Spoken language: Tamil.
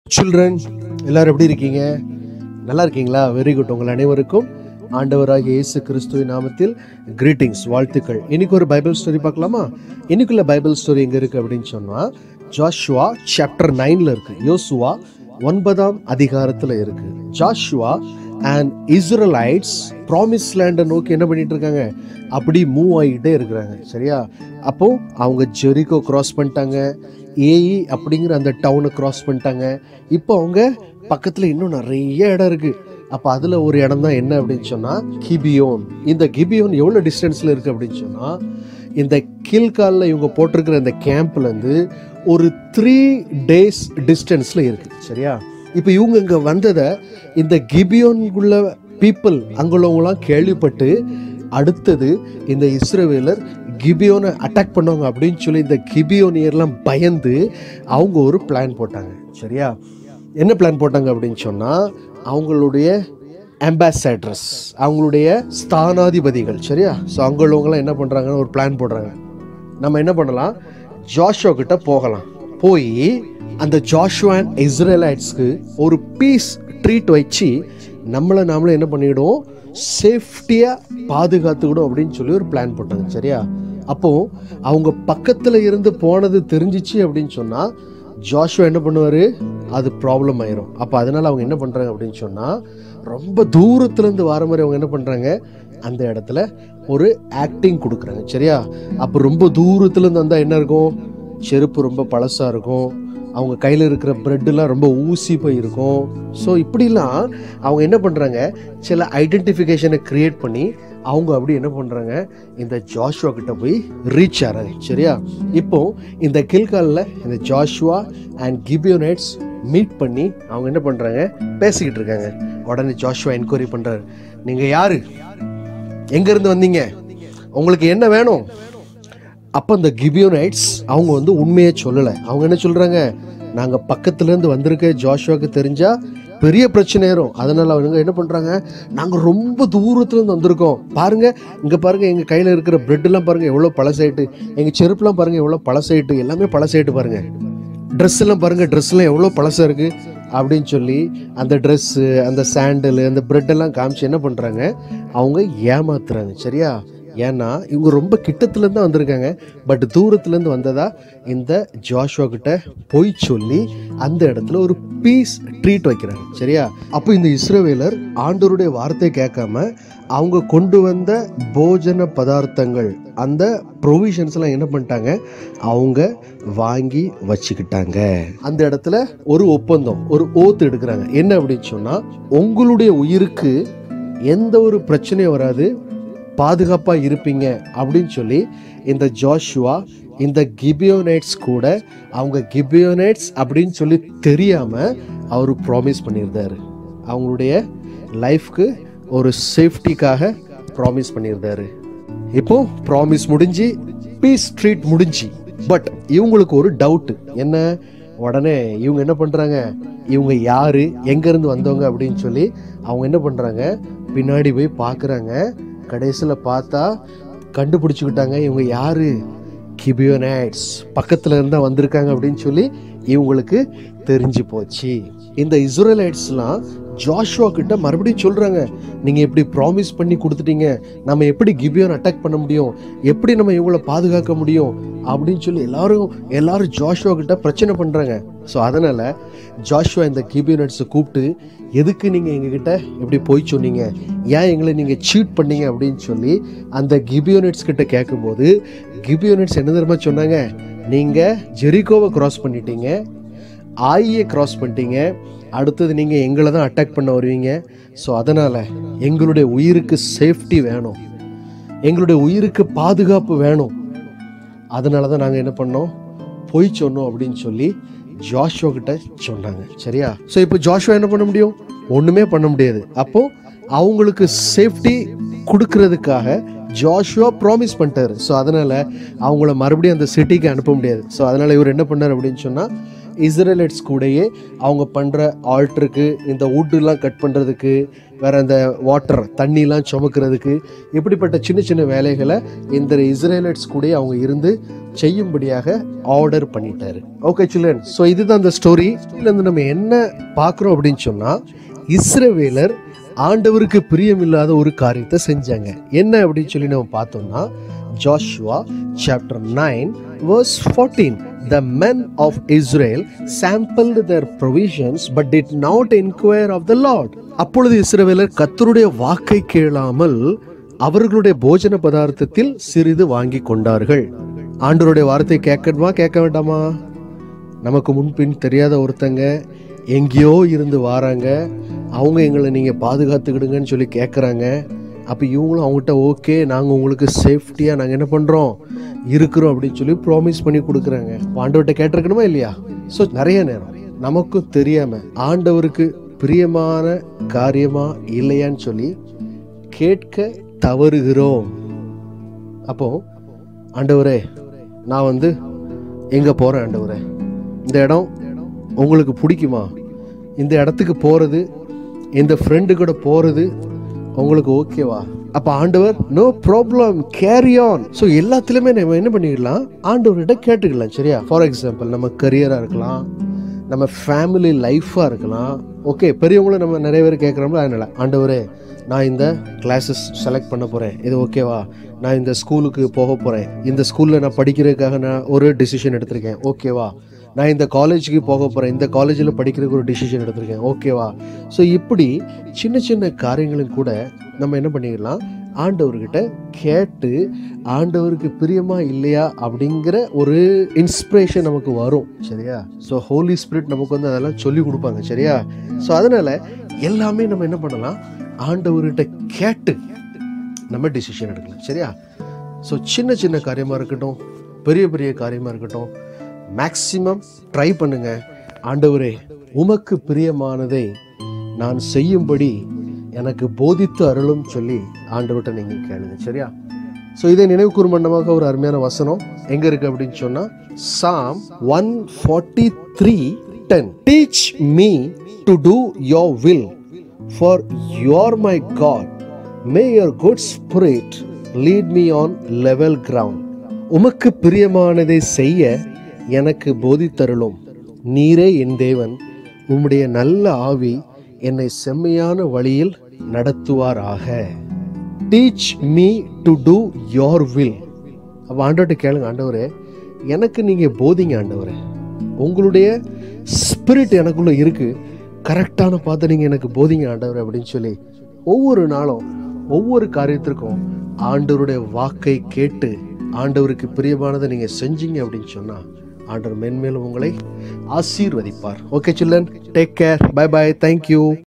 சில்ட்ரன் எல்லாரும் எப்படி இருக்கீங்க நல்லா இருக்கீங்களா வெரி குட் உங்கள் அனைவருக்கும் ஆண்டவராகிய இயேசு கிறிஸ்துவின் நாமத்தில் கிரீட்டிங்ஸ் வாழ்த்துக்கள் இன்னைக்கு ஒரு பைபிள் ஸ்டோரி பார்க்கலாமா இன்னைக்குள்ள பைபிள் ஸ்டோரி எங்கே இருக்குது அப்படின்னு சொன்னால் ஜாஷுவா சாப்டர் நைனில் இருக்குது யோசுவா ஒன்பதாம் அதிகாரத்தில் இருக்குது ஜாஷுவா அண்ட் இஸ்ரலைட்ஸ் ப்ராமிஸ் லேண்டை நோக்கி என்ன பண்ணிட்டு இருக்காங்க அப்படி மூவ் ஆகிட்டே இருக்கிறாங்க சரியா அப்போ அவங்க ஜெரிகோ கிராஸ் பண்ணிட்டாங்க ஏஇ அப்படிங்கிற அந்த டவுனை கிராஸ் பண்ணிட்டாங்க இப்போ அவங்க பக்கத்தில் இன்னும் நிறைய இடம் இருக்குது அப்போ அதில் ஒரு இடம் தான் என்ன அப்படின்னு சொன்னால் கிபியோன் இந்த கிபியோன் எவ்வளோ டிஸ்டன்ஸில் இருக்குது அப்படின்னு சொன்னால் இந்த கீழ்காலில் இவங்க போட்டிருக்கிற இந்த கேம்ப்லேருந்து ஒரு த்ரீ டேஸ் டிஸ்டன்ஸில் இருக்குது சரியா இப்போ இவங்க இங்கே வந்ததை இந்த கிபியோனுக்குள்ள பீப்புள் அங்குள்ளவங்களாம் கேள்விப்பட்டு அடுத்தது இந்த இஸ்ரவேலர் கிபியோனை அட்டாக் பண்ணுவாங்க அப்படின்னு சொல்லி இந்த கிபியோனியர்லாம் பயந்து அவங்க ஒரு பிளான் போட்டாங்க சரியா என்ன பிளான் போட்டாங்க அப்படின்னு சொன்னால் அவங்களுடைய அம்பாசடர்ஸ் அவங்களுடைய ஸ்தானாதிபதிகள் சரியா ஸோ அங்குள்ளவங்களாம் என்ன பண்ணுறாங்கன்னு ஒரு பிளான் போடுறாங்க நம்ம என்ன பண்ணலாம் ஜாஷுவா கிட்ட போகலாம் போய் அந்த ஜாஷுவா அண்ட் இஸ்ரேலைட்ஸ்க்கு ஒரு பீஸ் ட்ரீட் வச்சு நம்மளை நாமளே என்ன பண்ணிவிடுவோம் சேஃப்டியாக பாதுகாத்துக்கிடும் அப்படின்னு சொல்லி ஒரு பிளான் போட்டாங்க சரியா அப்போ அவங்க பக்கத்தில் இருந்து போனது தெரிஞ்சிச்சு அப்படின்னு சொன்னால் ஜாஷுவா என்ன பண்ணுவார் அது ப்ராப்ளம் ஆயிரும் அப்போ அதனால் அவங்க என்ன பண்ணுறாங்க அப்படின்னு சொன்னால் ரொம்ப தூரத்துலேருந்து வர மாதிரி அவங்க என்ன பண்ணுறாங்க அந்த இடத்துல ஒரு ஆக்டிங் கொடுக்குறாங்க சரியா அப்போ ரொம்ப தூரத்துலேருந்து வந்தால் என்ன இருக்கும் செருப்பு ரொம்ப பழசாக இருக்கும் அவங்க கையில் இருக்கிற ப்ரெட்டெல்லாம் ரொம்ப ஊசி போய் இருக்கும் ஸோ இப்படிலாம் அவங்க என்ன பண்ணுறாங்க சில ஐடென்டிஃபிகேஷனை க்ரியேட் பண்ணி அவங்க அப்படி என்ன பண்ணுறாங்க இந்த ஜாஷுவா கிட்ட போய் ரீச் ஆகிறாங்க சரியா இப்போ இந்த கில்காலில் இந்த ஜாஷுவா அண்ட் கிபியோனைட்ஸ் மீட் பண்ணி அவங்க என்ன பண்ணுறாங்க பேசிக்கிட்டு இருக்காங்க உடனே ஜாஷுவா என்கொயரி பண்ணுறாரு நீங்கள் யாரு எங்கேருந்து வந்தீங்க உங்களுக்கு என்ன வேணும் அப்போ இந்த கிபியோனைட்ஸ் அவங்க வந்து உண்மையை சொல்லலை அவங்க என்ன சொல்கிறாங்க நாங்கள் பக்கத்துலேருந்து வந்திருக்க ஜாஷுவாக்கு தெரிஞ்சால் பெரிய பிரச்சனை ஏறும் அதனால் அவங்க என்ன பண்ணுறாங்க நாங்கள் ரொம்ப தூரத்துலேருந்து வந்திருக்கோம் பாருங்கள் இங்கே பாருங்கள் எங்கள் கையில் இருக்கிற பிரெட்டெல்லாம் பாருங்கள் எவ்வளோ பழசாயிட்டு எங்கள் செருப்புலாம் பாருங்கள் எவ்வளோ பழசாயிட்டு எல்லாமே பழசாயிட்டு பாருங்கள் ட்ரெஸ் எல்லாம் பாருங்கள் ட்ரெஸ்லாம் எவ்வளோ பழசாக இருக்குது அப்படின்னு சொல்லி அந்த ட்ரெஸ்ஸு அந்த சாண்டலு அந்த பிரெட்டெல்லாம் காமிச்சு என்ன பண்ணுறாங்க அவங்க ஏமாத்துறாங்க சரியா ஏன்னா இவங்க ரொம்ப கிட்டத்துலேருந்து தான் வந்திருக்காங்க பட் தூரத்துலேருந்து வந்ததா இந்த ஜாஷுவா கிட்ட போய் சொல்லி அந்த இடத்துல ஒரு பீஸ் ட்ரீட் வைக்கிறாங்க சரியா அப்போ இந்த இஸ்ரவேலர் ஆண்டவருடைய வார்த்தையை கேட்காம அவங்க கொண்டு வந்த போஜன பதார்த்தங்கள் அந்த ப்ரொவிஷன்ஸ்லாம் என்ன பண்ணிட்டாங்க அவங்க வாங்கி வச்சுக்கிட்டாங்க அந்த இடத்துல ஒரு ஒப்பந்தம் ஒரு ஓத்து எடுக்கிறாங்க என்ன அப்படின்னு சொன்னால் உங்களுடைய உயிருக்கு எந்த ஒரு பிரச்சனையும் வராது பாதுகாப்பாக இருப்பீங்க அப்படின்னு சொல்லி இந்த ஜாஷுவா இந்த கிபியோனைட்ஸ் கூட அவங்க கிபியோனைட்ஸ் அப்படின்னு சொல்லி தெரியாமல் அவர் ப்ராமிஸ் பண்ணியிருந்தாரு அவங்களுடைய லைஃப்க்கு ஒரு சேஃப்டிக்காக ப்ராமிஸ் பண்ணியிருந்தாரு இப்போ ப்ராமிஸ் முடிஞ்சு பீஸ் ட்ரீட் முடிஞ்சு பட் இவங்களுக்கு ஒரு டவுட் என்ன உடனே இவங்க என்ன பண்ணுறாங்க இவங்க யாரு எங்கேருந்து வந்தவங்க அப்படின்னு சொல்லி அவங்க என்ன பண்ணுறாங்க பின்னாடி போய் பார்க்குறாங்க கடைசியில் பார்த்தா கண்டுபிடிச்சிக்கிட்டாங்க இவங்க யாரு கிபியோனைட்ஸ் பக்கத்தில் இருந்தால் வந்திருக்காங்க அப்படின்னு சொல்லி இவங்களுக்கு தெரிஞ்சு போச்சு இந்த இஸ்ரேலைட்ஸ்லாம் ஜாஷுவா கிட்ட மறுபடியும் சொல்கிறாங்க நீங்கள் எப்படி ப்ராமிஸ் பண்ணி கொடுத்துட்டீங்க நம்ம எப்படி கிபியோன் அட்டாக் பண்ண முடியும் எப்படி நம்ம இவங்கள பாதுகாக்க முடியும் அப்படின்னு சொல்லி எல்லாரும் எல்லாரும் ஜாஷுவா கிட்ட பிரச்சனை பண்ணுறாங்க ஸோ அதனால் ஜாஷுவா இந்த கிபியோனட்ஸை கூப்பிட்டு எதுக்கு நீங்கள் எங்ககிட்ட இப்படி போய் சொன்னீங்க ஏன் எங்களை நீங்கள் சீட் பண்ணீங்க அப்படின்னு சொல்லி அந்த கிபியோனட்ஸ் கிட்ட கேட்கும்போது கிபியோனட்ஸ் என்ன தெரியுமா சொன்னாங்க நீங்கள் ஜெரிகோவை கிராஸ் பண்ணிட்டீங்க ஆயியை கிராஸ் பண்ணிட்டீங்க அடுத்தது நீங்கள் எங்களை தான் அட்டாக் பண்ண வருவீங்க ஸோ அதனால் எங்களுடைய உயிருக்கு சேஃப்டி வேணும் எங்களுடைய உயிருக்கு பாதுகாப்பு வேணும் அதனால தான் நாங்கள் என்ன பண்ணோம் பொய் சொன்னோம் அப்படின்னு சொல்லி ஜாஷுவா கிட்ட சொன்னாங்க சரியா ஸோ இப்போ ஜாஷுவா என்ன பண்ண முடியும் ஒன்றுமே பண்ண முடியாது அப்போ அவங்களுக்கு சேஃப்டி கொடுக்கறதுக்காக ஜாஷுவா ப்ராமிஸ் பண்ணிட்டாரு ஸோ அதனால் அவங்கள மறுபடியும் அந்த சிட்டிக்கு அனுப்ப முடியாது ஸோ அதனால் இவர் என்ன பண்ணார் அப்படின்னு சொன்னால் இஸ்ரேலைட்ஸ் கூடயே அவங்க பண்ணுற ஆல்ட்ருக்கு இந்த வுட்டுலாம் கட் பண்ணுறதுக்கு வேற அந்த வாட்டர் தண்ணிலாம் சுமக்கிறதுக்கு இப்படிப்பட்ட சின்ன சின்ன வேலைகளை இந்த இஸ்ரேலைட்ஸ் கூடயே அவங்க இருந்து செய்யும்படியாக ஆர்டர் பண்ணிட்டாரு ஓகே சில்ட்ரன் ஸோ இதுதான் அந்த ஸ்டோரி இருந்து நம்ம என்ன பார்க்குறோம் அப்படின்னு சொன்னால் இஸ்ரவேலர் ஆண்டவருக்கு பிரியமில்லாத ஒரு காரியத்தை செஞ்சாங்க என்ன அப்படின்னு சொல்லி நம்ம பார்த்தோம்னா Joshua chapter nine verse 14 the men of israel sampled their provisions but did not inquire of the lord அப்பொழுது இஸ்ரவேலர் கர்த்தருடைய வாக்கை கேளாமல் அவர்களுடைய போஜன பதார்த்தத்தில் சிறிது வாங்கி கொண்டார்கள் ஆண்டவருடைய வார்த்தை கேட்கணுமா கேட்க வேண்டாமா நமக்கு முன்பின் தெரியாத ஒருத்தங்க எங்கேயோ இருந்து வாராங்க அவங்க எங்களை நீங்கள் பாதுகாத்துக்கிடுங்கன்னு சொல்லி கேட்குறாங்க அப்போ இவங்களும் அவங்ககிட்ட ஓகே நாங்கள் உங்களுக்கு சேஃப்டியாக நாங்கள் என்ன பண்ணுறோம் இருக்கிறோம் அப்படின்னு சொல்லி ப்ராமிஸ் பண்ணி கொடுக்குறாங்க ஆண்டவர்கிட்ட கேட்டிருக்கணுமா இல்லையா ஸோ நிறைய நேரம் நமக்கும் தெரியாமல் ஆண்டவருக்கு பிரியமான காரியமா இல்லையான்னு சொல்லி கேட்க தவறுகிறோம் அப்போ ஆண்டவரே நான் வந்து எங்கே போகிறேன் ஆண்டவரே இந்த இடம் உங்களுக்கு பிடிக்குமா இந்த இடத்துக்கு போகிறது இந்த ஃப்ரெண்டு கூட போகிறது உங்களுக்கு ஓகேவா அப்போ ஆண்டவர் no problem carry on so எல்லாத்துலேயுமே நம்ம என்ன பண்ணிக்கலாம் ஆண்டவர்கிட்ட கேட்டுக்கலாம் சரியா ஃபார் எக்ஸாம்பிள் நம்ம கரியராக இருக்கலாம் நம்ம ஃபேமிலி லைஃபாக இருக்கலாம் ஓகே பெரியவங்களும் நம்ம நிறைய பேர் கேட்குறோம்ல அதனால ஆண்டவரே நான் இந்த கிளாஸஸ் செலக்ட் பண்ண போகிறேன் இது ஓகேவா நான் இந்த ஸ்கூலுக்கு போக போகிறேன் இந்த ஸ்கூலில் நான் படிக்கிறதுக்காக நான் ஒரு டிசிஷன் எடுத்திருக்கேன் ஓகேவா நான் இந்த காலேஜுக்கு போக போகிறேன் இந்த காலேஜில் படிக்கிறதுக்கு ஒரு டிசிஷன் எடுத்திருக்கேன் ஓகேவா ஸோ இப்படி சின்ன சின்ன காரியங்களும் கூட நம்ம என்ன பண்ணிக்கலாம் ஆண்டவர்கிட்ட கேட்டு ஆண்டவருக்கு பிரியமா இல்லையா அப்படிங்கிற ஒரு இன்ஸ்பிரேஷன் நமக்கு வரும் சரியா ஸோ ஹோலி ஸ்பிரிட் நமக்கு வந்து அதெல்லாம் சொல்லி கொடுப்பாங்க சரியா ஸோ அதனால எல்லாமே நம்ம என்ன பண்ணலாம் ஆண்டவர்கிட்ட கேட்டு நம்ம டிசிஷன் எடுக்கலாம் சரியா ஸோ சின்ன சின்ன காரியமாக இருக்கட்டும் பெரிய பெரிய காரியமாக இருக்கட்டும் மேக்சிமம் ட்ரை பண்ணுங்க ஆண்டவரே உமக்கு பிரியமானதை நான் செய்யும்படி எனக்கு போதித்து அருளும் சொல்லி ஆண்டவர்கிட்ட நீங்கள் கேளுங்க சரியா ஸோ இதை நினைவு கூர்மண்டமாக ஒரு அருமையான வசனம் எங்க இருக்கு அப்படின்னு சொன்னா Psalm one forty three ten teach me to do your will for you're my God may your good spirit lead me on level ground உமக்கு பிரியமானதை செய்ய எனக்கு போதித்தருளும் நீரே என் தேவன் உம்முடைய நல்ல ஆவி என்னை செம்மையான வழியில் நடத்துவாராக teach me to do your will அப்போ ஆண்டவர்கிட்ட கேளுங்க ஆண்டவரே எனக்கு நீங்கள் போதிங்க ஆண்டவரே உங்களுடைய ஸ்பிரிட் எனக்குள்ள இருக்கு கரெக்டான பார்த்து நீங்கள் எனக்கு போதிங்க ஆண்டவரே அப்படின்னு சொல்லி ஒவ்வொரு நாளும் ஒவ்வொரு காரியத்திற்கும் ஆண்டவருடைய வாக்கை கேட்டு ஆண்டவருக்கு பிரியமானதை நீங்கள் செஞ்சீங்க அப்படின்னு சொன்னால் ஆண்டவர் மென்மேலும் உங்களை ஆசீர்வதிப்பார் okay children take care bye bye thank you